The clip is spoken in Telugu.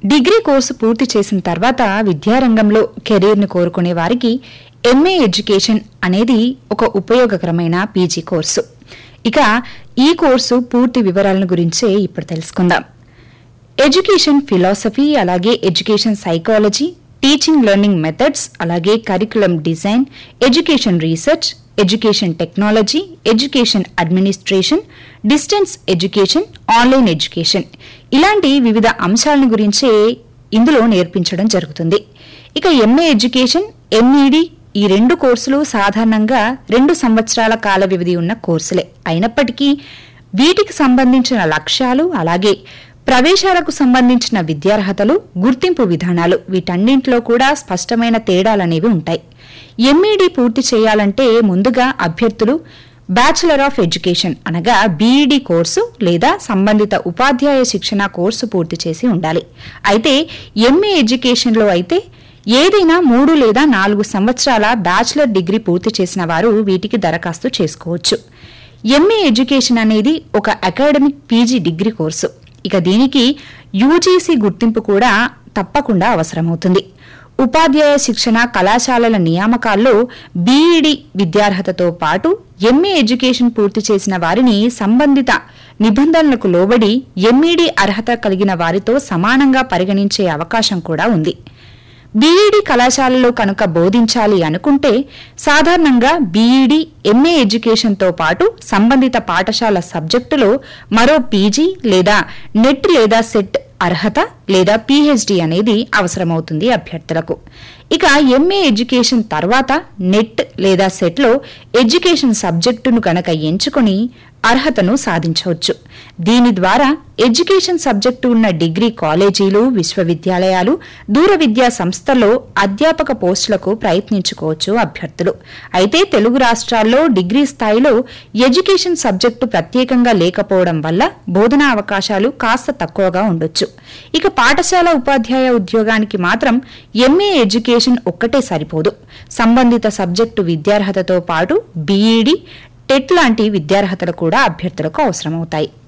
డిగ్రీ కోర్సు పూర్తి చేసిన తర్వాత విద్యారంగంలో కెరీర్ను కోరుకునే వారికి ఎంఏ ఎడ్యుకేషన్ అనేది ఒక ఉపయోగకరమైన పీజీ కోర్సు ఇక ఈ కోర్సు పూర్తి వివరాలను గురించే ఇప్పుడు తెలుసుకుందాం ఎడ్యుకేషన్ ఫిలాసఫీ అలాగే education psychology teaching learning methods అలాగే curriculum design education research education technology education administration distance education online education ఇలాంటి వివిధ అంశాలను గురించే ఇందులో నేర్పించడం జరుగుతుంది ఇక ఎంఏ ఎడ్యుకేషన్ ఎంఈడి ఈ రెండు కోర్సులు సాధారణంగా రెండు సంవత్సరాల కాల వ్యవధి ఉన్న కోర్సులే అయినప్పటికీ వీటికి సంబంధించిన లక్ష్యాలు అలాగే ప్రవేశాలకు సంబంధించిన విద్యార్హతలు గుర్తింపు విధానాలు వీటన్నింటిలో కూడా స్పష్టమైన తేడాలనేవి ఉంటాయి ఎంఈడి పూర్తి చేయాలంటే ముందుగా అభ్యర్థులు బ్యాచిలర్ ఆఫ్ ఎడ్యుకేషన్ అనగా బీఈడి కోర్సు లేదా సంబంధిత ఉపాధ్యాయ శిక్షణ కోర్సు పూర్తి చేసి ఉండాలి అయితే ఎంఏ ఎడ్యుకేషన్లో అయితే ఏదైనా మూడు లేదా నాలుగు సంవత్సరాల బ్యాచిలర్ డిగ్రీ పూర్తి చేసిన వారు వీటికి దరఖాస్తు చేసుకోవచ్చు ఎంఏ ఎడ్యుకేషన్ అనేది ఒక అకాడమిక్ పీజీ డిగ్రీ కోర్సు ఇక దీనికి యూజీసీ గుర్తింపు కూడా తప్పకుండా అవసరమవుతుంది ఉపాధ్యాయ శిక్షణ కళాశాలల నియామకాల్లో బీఈడి విద్యార్హతతో పాటు ఎంఏ ఎడ్యుకేషన్ పూర్తి చేసిన వారిని సంబంధిత నిబంధనలకు లోబడి ఎంఈడి అర్హత కలిగిన వారితో సమానంగా పరిగణించే అవకాశం కూడా ఉంది బీఈడి కళాశాలలో కనుక బోధించాలి అనుకుంటే సాధారణంగా బీఈడి ఎంఏ ఎడ్యుకేషన్తో పాటు సంబంధిత పాఠశాల సబ్జెక్టులో మరో పీజీ లేదా నెట్ లేదా సెట్ అర్హత లేదా పీహెచ్డీ అనేది అవసరమవుతుంది అభ్యర్థులకు ఇక ఎంఏ ఎడ్యుకేషన్ తర్వాత నెట్ లేదా సెట్లో ఎడ్యుకేషన్ సబ్జెక్టును గనక ఎంచుకొని అర్హతను సాధించవచ్చు దీని ద్వారా ఎడ్యుకేషన్ సబ్జెక్టు ఉన్న డిగ్రీ కాలేజీలు విశ్వవిద్యాలయాలు దూర విద్యా సంస్థల్లో అధ్యాపక పోస్టులకు ప్రయత్నించుకోవచ్చు అభ్యర్థులు అయితే తెలుగు రాష్ట్రాల్లో డిగ్రీ స్థాయిలో ఎడ్యుకేషన్ సబ్జెక్టు ప్రత్యేకంగా లేకపోవడం వల్ల బోధనా అవకాశాలు కాస్త తక్కువగా ఉండొచ్చు ఇక పాఠశాల ఉపాధ్యాయ ఉద్యోగానికి మాత్రం ఎంఏ ఎడ్యుకేషన్ ఒక్కటే సరిపోదు సంబంధిత సబ్జెక్టు విద్యార్హతతో పాటు బీఈడి టెట్ లాంటి విద్యార్హతలు కూడా అభ్యర్థులకు అవసరమవుతాయి